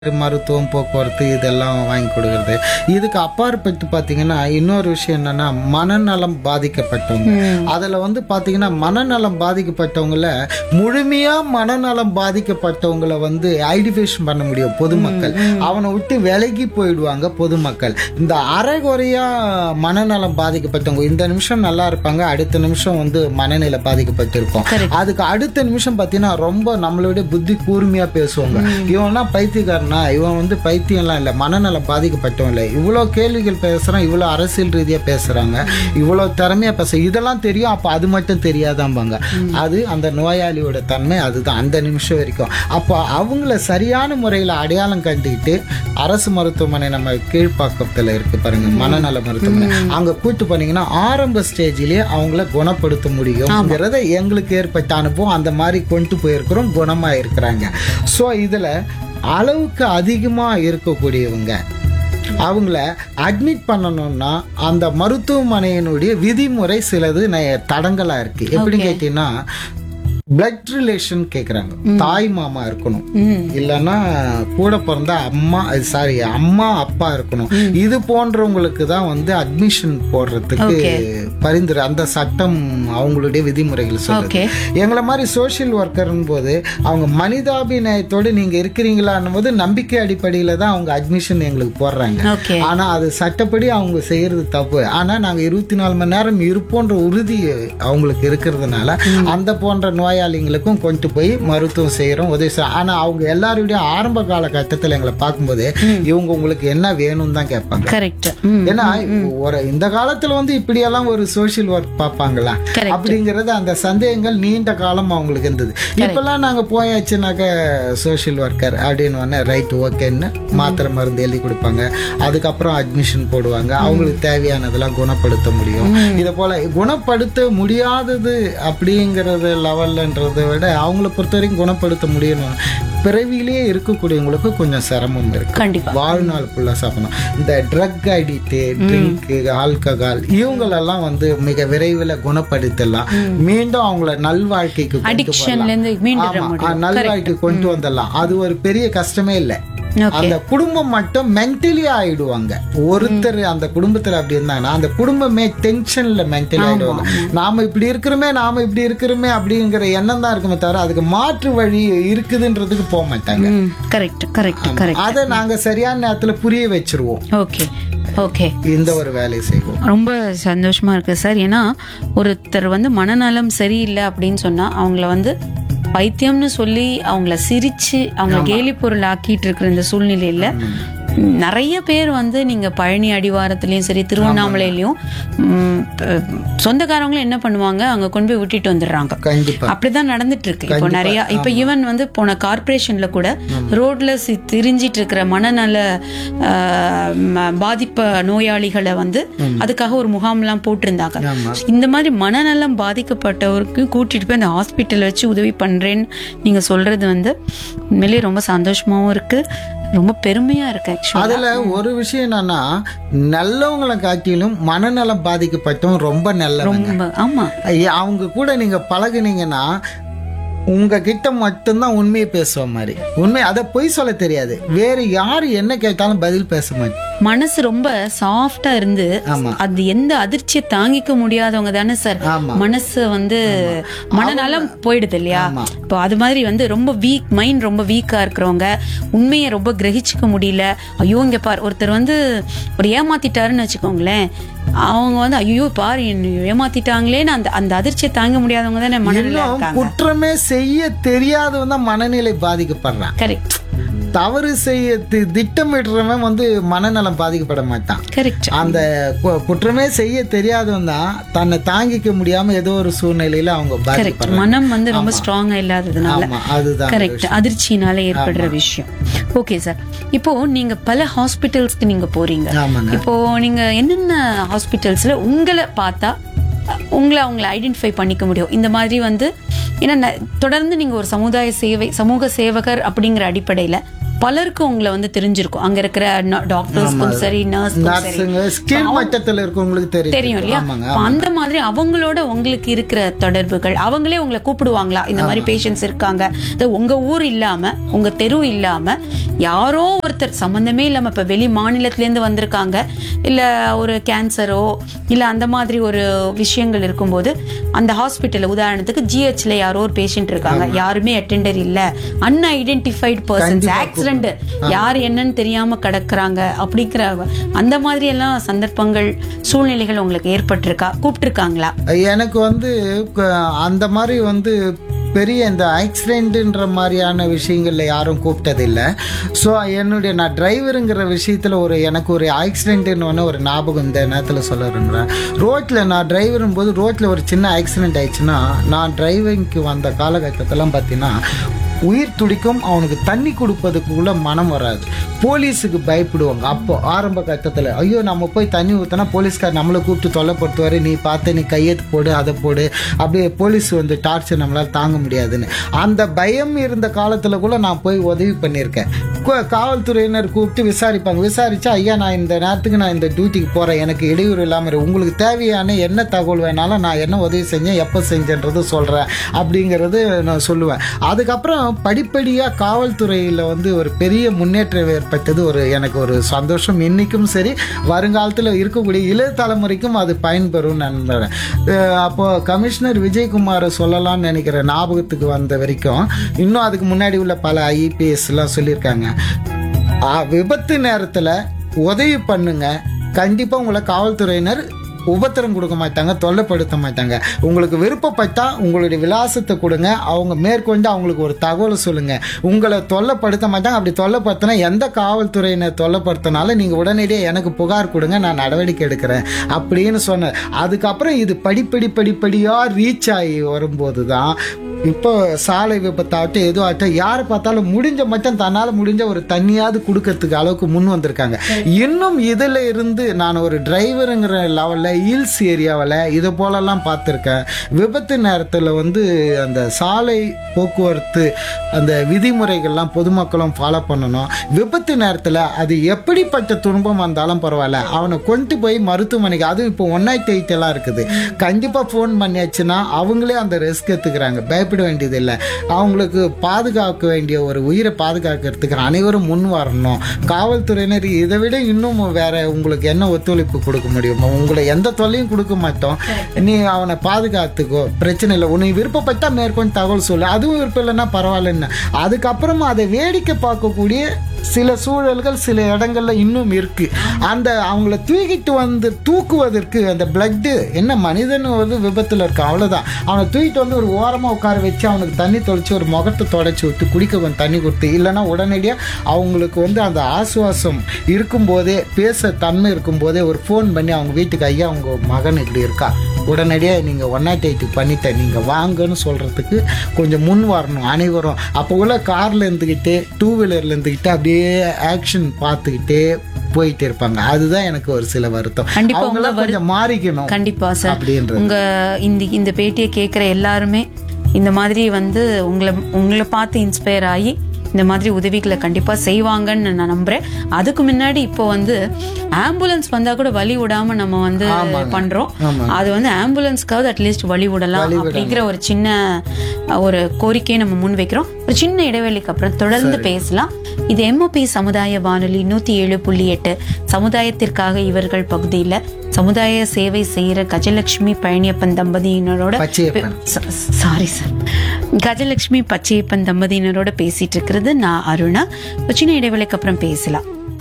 மருத்துவம் போக்குவரத்து இதெல்லாம் வாங்கி கொடுக்கறது இதுக்கு அப்பாற்பட்டு பாத்தீங்கன்னா இன்னொரு விஷயம் என்னன்னா மனநலம் பாதிக்கப்பட்டவங்க அதுல வந்து பாத்தீங்கன்னா மனநலம் பாதிக்கப்பட்டவங்கள முழுமையா மனநலம் பாதிக்கப்பட்டவங்கள வந்து ஐடென்டிஃபிகேஷன் பண்ண முடியும் பொதுமக்கள் அவனை விட்டு விலகி போயிடுவாங்க பொதுமக்கள் இந்த அரைகுறையா மனநலம் பாதிக்கப்பட்டவங்க இந்த நிமிஷம் நல்லா இருப்பாங்க அடுத்த நிமிஷம் வந்து மனநிலை பாதிக்கப்பட்டிருக்கும் Correct. அதுக்கு அடுத்த நிமிஷம் பாத்தீங்கன்னா ரொம்ப நம்மளோட புத்தி கூர்மையா பேசுவாங்க இவனா பைத்தியக்காரனா இவன் வந்து பைத்தியம்லாம் இல்ல மனநலம் பாதிக்கப்பட்டவன் இல்லை இவ்வளவு கேள்விகள் பேசுறான் இவ்வளவு அரசியல் ரீதியா பேசுறாங்க இவ்வளவு திறமையா பேச இதெல்லாம் தெரியும் அப்ப அது மட்டும் தெரியாதாம்பாங்க அது அந்த நோயாளியோட தன்மை அதுதான் அந்த நிமிஷம் வரைக்கும் அப்போ அவங்கள சரியான முறையில் அடையாளம் கண்டுக்கிட்டு அரசு மருத்துவமனை நம்ம கீழ்ப்பாக்கத்துல இருக்கு பாருங்க மனநல மருத்துவமனை அங்க கூட்டு போனீங்கன்னா ஆரம்ப ஸ்டேஜ்லயே அவங்கள குணப்படுத்த முடியும்ங்கிறத எங்களுக்கு ஏற்பட்ட அனுபவம் அந்த மாதிரி கொண்டு போயிருக்கிறோம் குணமா இருக்கிறாங்க ஸோ இதுல அளவுக்கு அதிகமா இருக்கக்கூடியவங்க அவங்கள அட்மிட் பண்ணணும்னா அந்த மருத்துவமனையினுடைய விதிமுறை சிலது ந- தடங்கலா இருக்கு எப்படி கேட்டீங்கன்னா பிளட் ரிலேஷன் கேக்குறாங்க தாய் மாமா இருக்கணும் ம். இல்லைன்னா கூட பிறந்த அம்மா சாரி அம்மா அப்பா இருக்கணும் இது போன்றவங்களுக்கு தான் வந்து அட்மிஷன் போடுறதுக்கு பரிந்துரை அந்த சட்டம் அவங்களுடைய விதிமுறைகள் சொல்லுது ஓகே எங்களை மாதிரி சோஷியல் ஒர்க்கர்னு போது அவங்க மனிதாபிநயத்தோடு நீங்க இருக்கிறீங்களான்னும் போது நம்பிக்கை அடிப்படையில தான் அவங்க அட்மிஷன் எங்களுக்கு போடுறாங்க ஓகே ஆனா அது சட்டப்படி அவங்க செய்யறது தப்பு ஆனா நாங்க இருபத்தி நாலு மணி நேரம் இருப்போன்ற உறுதி அவங்களுக்கு இருக்கிறதுனால அந்த போன்ற நோயாளிங்களுக்கும் கொண்டு போய் மருத்துவம் செய்யறோம் உதவி செய்யறோம் ஆனா அவங்க எல்லாருடைய ஆரம்ப காலகட்டத்தில் எங்களை பார்க்கும்போது இவங்க உங்களுக்கு என்ன வேணும்னு தான் கேட்பாங்க கரெக்ட் ம் ஏன்னா ஒரு இந்த காலத்துல வந்து இப்படியெல்லாம் ஒரு சோஷியல் ஒர்க் பார்ப்பாங்களா Correct. அப்படிங்கறது அந்த சந்தேகங்கள் நீண்ட காலம் அவங்களுக்கு இருந்தது இப்பெல்லாம் நாங்க போயாச்சுனாக்க சோஷியல் ஒர்க்கர் அப்படின்னு ரைட் ஓகேன்னு மாத்திரை மருந்து எழுதி கொடுப்பாங்க அதுக்கப்புறம் அட்மிஷன் போடுவாங்க அவங்களுக்கு தேவையானதெல்லாம் குணப்படுத்த முடியும் இதை போல குணப்படுத்த முடியாதது அப்படிங்கறது லெவல்லன்றதை விட அவங்கள பொறுத்த வரைக்கும் குணப்படுத்த முடியணும் பிறவியிலேயே இருக்கக்கூடியவங்களுக்கு கொஞ்சம் சிரமம் இருக்கு கண்டிப்பா வாழ்நாள் ஃபுல்லாக சாப்பிடணும் இந்த ட்ரக் அடிக்ட் ட்ரிங்க் ஆல்கஹால் இவங்களெல்லாம் வந்து மிக விரைவில் குணப்படுத்தலாம் மீண்டும் அவங்கள நல்வாழ்க்கைக்கு கொண்டு அடிக்ஷன்ல வரலாம். இருந்து மீண்டிட ஆமா, முடியும் ஆ, நல்வாழ்க்கை கொண்டு வந்துடலாம் அது ஒரு பெரிய கஷ்டமே இல்லை ஓகே அந்த குடும்பம் மட்டும் மென்டலி ஆயிடுவாங்க ஒருத்தர் அந்த குடும்பத்துல அப்படி இருந்தாங்கன்னா அந்த குடும்பமே டென்ஷன்ல மென்டலி ஆயிடுவாங்க நாம இப்படி இருக்கிறோமே நாம இப்படி இருக்கிறோமே அப்படிங்கிற எண்ணம் தான் இருக்குமே தவிர அதுக்கு மாற்று வழி இருக்குதுன்றதுக்கு போக மாட்டாங்க ம் கரெக்ட் கரெக்ட் கரெக்ட் அதை நாங்க சரியான நேரத்துல புரிய வச்சிருவோம் ஓகே ஓகே இந்த ஒரு வேலையை செய்வோம் ரொம்ப சந்தோஷமா இருக்கு சார் ஏன்னா ஒருத்தர் வந்து மனநலம் சரியில்லை அப்படின்னு சொன்னா அவங்கள வந்து பைத்தியம்னு சொல்லி அவங்கள சிரிச்சு அவங்கள கேலி பொருள் ஆக்கிட்டு இருக்கிற இந்த சூழ்நிலையில ம், நிறைய பேர் வந்து நீங்க பழனி அடிவாரத்துலயும் சரி திருவண்ணாமலையிலயும் ம், ப- சொந்தக்காரங்களும் என்ன பண்ணுவாங்க அங்க கொண்டு போய் விட்டுட்டு வந்துடுறாங்க கண்டிப்பா அப்படிதான் நடந்துட்டு இருக்கு இப்போ நிறைய இப்ப ஈவன் வந்து போன கார்ப்பரேஷன்ல கூட ரோட்ல சி- திரிஞ்சிட்டு இருக்கிற மனநல ஆஹ், ம- பாதிப்ப நோயாளிகளை வந்து அதுக்காக ஒரு முகாம்லாம் போட்டிருந்தாங்க ஆமா இந்த மாதிரி மனநலம் பாதிக்கப்பட்டவருக்கு கூட்டிட்டு போய் அந்த ஹாஸ்பிட்டல் வச்சு உதவி பண்றேன்னு நீங்க சொல்றது வந்து உண்மையிலேயே ரொம்ப சந்தோஷமாவும் இருக்கு ரொம்ப பெருமையா இருக்கு ஆக்சுவலா அதுல ஒரு விஷயம் என்னன்னா நல்லவங்களை காட்டிலும் மனநலம் பாதிக்கப்பட்டவங்க ரொம்ப நல்லவங்க ரொம்ப ஆமா ஐயா, அவங்க கூட நீங்க பழகுனீங்கன்னா உங்ககிட்ட மட்டும்தான் உண்மையை பேசுவ மாதிரி உண்மை அதை பொய் சொல்ல தெரியாது வேற யாரு என்ன கேட்டாலும் பதில் பேச மாட்டேன் மனசு ரொம்ப சாஃப்டா இருந்து ஆமா அது எந்த அதிர்ச்சியை தாங்கிக்க முடியாதவங்க தானே சார் ஆமா மனசு வந்து மனநலம் போயிடுது இல்லையா ஆமா. இப்போ அது மாதிரி வந்து ரொம்ப வீக் மைண்ட் ரொம்ப வீக்கா இருக்கிறவங்க உண்மையை ரொம்ப கிரகிச்சுக்க முடியல ஐயோ இங்க பார் ஒருத்தர் வந்து ஒரு ஏமாத்திட்டாருன்னு வச்சுக்கோங்களேன் அவங்க வந்து ஐயோ பாரு என்னை ஏமாத்திட்டாங்களேன்னு அந்த அந்த அதிர்ச்சியை தாங்க முடியாதவங்க தானே மனநிலை இன்னும் இருக்காங்க குற்றமே செய்ய தெரியாதவன் தான் மனநிலை பாதிக்கப்படுறான் கரெக்ட் தவறு செய்ய தி- திட்டமிடுறவன் வந்து மனநலம் பாதிக்கப்பட மாட்டான் கரெக்ட் அந்த கு- குற்றமே செய்ய தெரியாதவன் தான் தன்னை தாங்கிக்க முடியாம ஏதோ ஒரு சூழ்நிலையில அவங்க கரெக்ட் பாதிக்கப்படுறாங்க மனம் வந்து ரொம்ப ஸ்ட்ராங்கா இல்லாததுனால ஆமா அதுதான் கரெக்ட் அதிர்ச்சினால ஏற்படுற விஷயம் ஓகே சார் இப்போ நீங்க பல ஹாஸ்பிட்டல்ஸ்க்கு நீங்க போறீங்க ஆமாங்க இப்போ நீங்க என்னென்ன ஹாஸ்பிட்டல்ஸ்ல உங்களை பார்த்தா அஹ், உங்களை அவங்கள ஐடென்டிஃபை பண்ணிக்க முடியும் இந்த மாதிரி வந்து ஏன்னா ந- தொடர்ந்து நீங்க ஒரு சமுதாய சேவை சமூக சேவகர் அப்படிங்கிற அடிப்படையில பலருக்கு உங்களை வந்து தெரிஞ்சிருக்கும் அங்க இருக்கிற டாக்டர்ஸ்க்கும் சரி நர்ஸ்க்கும் சரி நர்ஸுங்க கீழ் மட்டத்தில் இருக்கவங்களுக்கு தெரியும் தெரியும் இல்லையா ஆமாங்க அப்ப அந்த மாதிரி அவங்களோட உங்களுக்கு இருக்கிற தொடர்புகள் அவங்களே உங்களை கூப்பிடுவாங்களா இந்த மாதிரி பேஷண்ட்ஸ் இருக்காங்க இது உங்க ஊர் இல்லாம உங்க தெரு இல்லாம யாரோ ஒருத்தர் சம்பந்தமே இல்லாம இப்ப வெளி மாநிலத்துல இருந்து வந்திருக்காங்க இல்ல ஒரு கேன்சரோ இல்ல அந்த மாதிரி ஒரு விஷயங்கள் இருக்கும்போது அந்த ஹாஸ்பிட்டல் உதாரணத்துக்கு ஜிஹெச்ல யாரோ ஒரு பேஷண்ட் இருக்காங்க யாருமே அட்டெண்டர் இல்ல அன்ஐடென்டிஃபைட் பர்சன்ஸ் ஆக்சிடென்ட் யார் என்னன்னு தெரியாம கிடக்குறாங்க அப்படிங்கிற அந்த மாதிரி எல்லாம் சந்தர்ப்பங்கள் சூழ்நிலைகள் உங்களுக்கு ஏற்பட்டிருக்கா கூப்பிட்டிருக்காங்களா எனக்கு வந்து க- அந்த மாதிரி வந்து பெரிய இந்த ஆக்சிடென்ட்ன்ற மாதிரியான விஷயங்கள்ல யாரும் கூப்பிட்டதில்லை ஸோ என்னுடைய நான் டிரைவருங்கிற விஷயத்தில் ஒரு எனக்கு ஒரு ஆக்சிடென்ட்னு ஒரு ஞாபகம் இந்த நேரத்தில் சொல்ல விரும்புகிறேன் ரோட்டில் நான் டிரைவரும் போது ரோட்டில் ஒரு சின்ன ஆக்சிடென்ட் ஆயிடுச்சுன்னா நான் டிரைவிங்க்கு வந்த காலகட்டத்திலாம் பார்த்தீங்கன்னா உயிர் துடிக்கும் அவனுக்கு தண்ணி கொடுப்பதுக்கு கூட மனம் வராது போலீஸுக்கு பயப்படுவாங்க அப்போ ஆரம்ப கட்டத்தில் ஐயோ நம்ம போய் தண்ணி ஊற்றினா போலீஸ்கார் நம்மளை கூப்பிட்டு தொல்லைப்படுத்துவார் நீ பார்த்து நீ கையெழுத்து போடு அதை போடு அப்படியே போலீஸ் வந்து டார்ச்சர் நம்மளால் தாங்க முடியாதுன்னு அந்த பயம் இருந்த காலத்தில் கூட நான் போய் உதவி பண்ணியிருக்கேன் கு- காவல்துறையினர் கூப்பிட்டு விசாரிப்பாங்க விசாரிச்சா ஐயா நான் இந்த நேரத்துக்கு நான் இந்த டியூட்டிக்கு போகிறேன் எனக்கு இடையூறு இல்லாமல் இரு. உங்களுக்கு தேவையான என்ன தகவல் வேணாலும் நான் என்ன உதவி செஞ்சேன் எப்போ செஞ்சேன்றது சொல்கிறேன் அப்படிங்கிறது நான் சொல்லுவேன் அதுக்கப்புறம் படிப்படியாக காவல்துறையில் வந்து ஒரு பெரிய முன்னேற்றம் ஏற்பட்டது ஒரு எனக்கு ஒரு சந்தோஷம் இன்னைக்கும் சரி வருங்காலத்தில் இருக்கக்கூடிய இளைய தலைமுறைக்கும் அது பயன்பெறும் நம்புறேன் அஹ் அப்போ கமிஷனர் விஜயகுமாரை சொல்லலாம்னு நினைக்கிற ஞாபகத்துக்கு வந்த வரைக்கும் இன்னும் அதுக்கு முன்னாடி உள்ள பல ஐபிஎஸ்லாம் சொல்லியிருக்காங்க ஆ, விபத்து நேரத்தில் உதவி பண்ணுங்க கண்டிப்பாக உங்களை காவல்துறையினர் உபத்திரம் கொடுக்க மாட்டாங்க தொல்லைப்படுத்த மாட்டாங்க உங்களுக்கு விருப்பப்பட்டா உங்களுடைய விலாசத்தை கொடுங்க அவங்க மேற்கொண்டு அவங்களுக்கு ஒரு தகவலை சொல்லுங்க உங்களை தொல்லைப்படுத்த மாட்டாங்க அப்படி தொல்லைப்படுத்தினா எந்த காவல்துறையினர் தொல்லைப்படுத்தினாலும் நீங்க உடனடியாக எனக்கு புகார் கொடுங்க நான் நடவடிக்கை எடுக்கிறேன் அப்படின்னு சொன்னேன் அதுக்கப்புறம் இது படிப்படி படிப்படியா ரீச் ஆகி வரும்போது தான் இப்போ சாலை விபத்தாகட்டும் எதுவும் ஆகட்டும் யாரை பார்த்தாலும் முடிஞ்ச மட்டும் தன்னால் முடிஞ்ச ஒரு தண்ணியாவது கொடுக்கறதுக்கு அளவுக்கு முன் வந்திருக்காங்க இன்னும் இதில் இருந்து நான் ஒரு டிரைவருங்கிற லெவலில் ஹில்ஸ் ஏரியாவில் இதை போலலாம் பார்த்துருக்கேன் விபத்து நேரத்தில் வந்து அந்த சாலை போக்குவரத்து அந்த விதிமுறைகள்லாம் பொதுமக்களும் ஃபாலோ பண்ணணும் விபத்து நேரத்தில் அது எப்படிப்பட்ட துன்பம் வந்தாலும் பரவாயில்ல அவனை கொண்டு போய் மருத்துவமனைக்கு அதுவும் இப்போ ஒன் நைட் எயிட் எல்லாம் இருக்குது கண்டிப்பாக ஃபோன் பண்ணியாச்சுன்னா அவங்களே அந்த ரிஸ்க் எடுத்துக்கிறாங்க பயப்பட வேண்டியதில்லை அவங்களுக்கு பாதுகாக்க வேண்டிய ஒரு உயிரை பாதுகாக்கிறதுக்கு அனைவரும் முன் வரணும் காவல்துறையினர் இதை விட இன்னும் வேற உங்களுக்கு என்ன ஒத்துழைப்பு கொடுக்க முடியும் உங்களை எந்த தொல்லையும் கொடுக்க மாட்டோம் நீ அவனை பாதுகாத்துக்கோ பிரச்சனை இல்லை உன்னை விருப்பப்பட்டா மேற்கொண்டு தகவல் சொல்லு அதுவும் விருப்பம் இல்லைன்னா பரவாயில்லன்னு அதுக்கப்புறமா அதை வேடிக்கை பார்க்கக்கூடிய சில சூழல்கள் சில இடங்கள்ல இன்னும் இருக்கு அந்த அவங்கள தூக்கிட்டு வந்து தூக்குவதற்கு அந்த பிளட்டு என்ன மனிதன் வந்து விபத்துல இருக்கு அவ்வளவுதான் அவனை தூக்கிட்டு வந்து ஒரு ஓரமா உட்கார வச்சு அவனுக்கு தண்ணி தொளிச்சு ஒரு முகத்தை தொடச்சி விட்டு குடிக்க கொஞ்சம் தண்ணி கொடுத்து இல்லைன்னா உடனடியா அவங்களுக்கு வந்து அந்த ஆசுவாசம் இருக்கும்போதே பேச தன்மை இருக்கும்போதே ஒரு ஃபோன் பண்ணி அவங்க வீட்டுக்கு ஐயா உங்க மகன் இப்படி இருக்கா உடனடியாக நீங்கள் ஒன் நாட் எயிட்டு பண்ணிட்டேன் நீங்கள் வாங்கன்னு சொல்கிறதுக்கு கொஞ்சம் முன் வரணும் அனைவரும் அப்போ உள்ள காரில் இருந்துக்கிட்டு டூ வீலரில் இருந்துக்கிட்டு அப்படியே ஆக்ஷன் பார்த்துக்கிட்டே போயிட்டு இருப்பாங்க அதுதான் எனக்கு ஒரு சில வருத்தம் கண்டிப்பா அவங்களாம் கொஞ்சம் மாறிக்கணும் கண்டிப்பா சார் அப்படின்றது உங்க இந்த இந்த பேட்டியை கேட்குற எல்லாருமே இந்த மாதிரி வந்து உங்களை உங்களை பார்த்து இன்ஸ்பயர் ஆகி இந்த மாதிரி உதவிகளை கண்டிப்பா செய்வாங்கன்னு நான் நம்புறேன் அதுக்கு முன்னாடி இப்போ வந்து ஆம்புலன்ஸ் வந்தா கூட வழி விடாம நம்ம வந்து பண்றோம் அது வந்து ஆம்புலன்ஸ்க்காவது அட்லீஸ்ட் வழி விடலாம் அப்படிங்கிற ஒரு சின்ன ஒரு கோரிக்கையை நம்ம முன் வைக்கிறோம் ஒரு சின்ன இடைவெளிக்கு அப்புறம் தொடர்ந்து பேசலாம் இது எம்ஓபி சமுதாய வானொலி நூத்தி ஏழு புள்ளி எட்டு சமுதாயத்திற்காக இவர்கள் பகுதியில சமுதாய சேவை செய்யற கஜலட்சுமி பழனியப்பன் தம்பதியினரோட பச்சையப்பன் சாரி சார் கஜலட்சுமி பச்சையப்பன் தம்பதியினரோட பேசிட்டு இருக்கிறது நான் அருணா ஒரு சின்ன இடைவேளைக்கு அப்புறம் பேசலாம்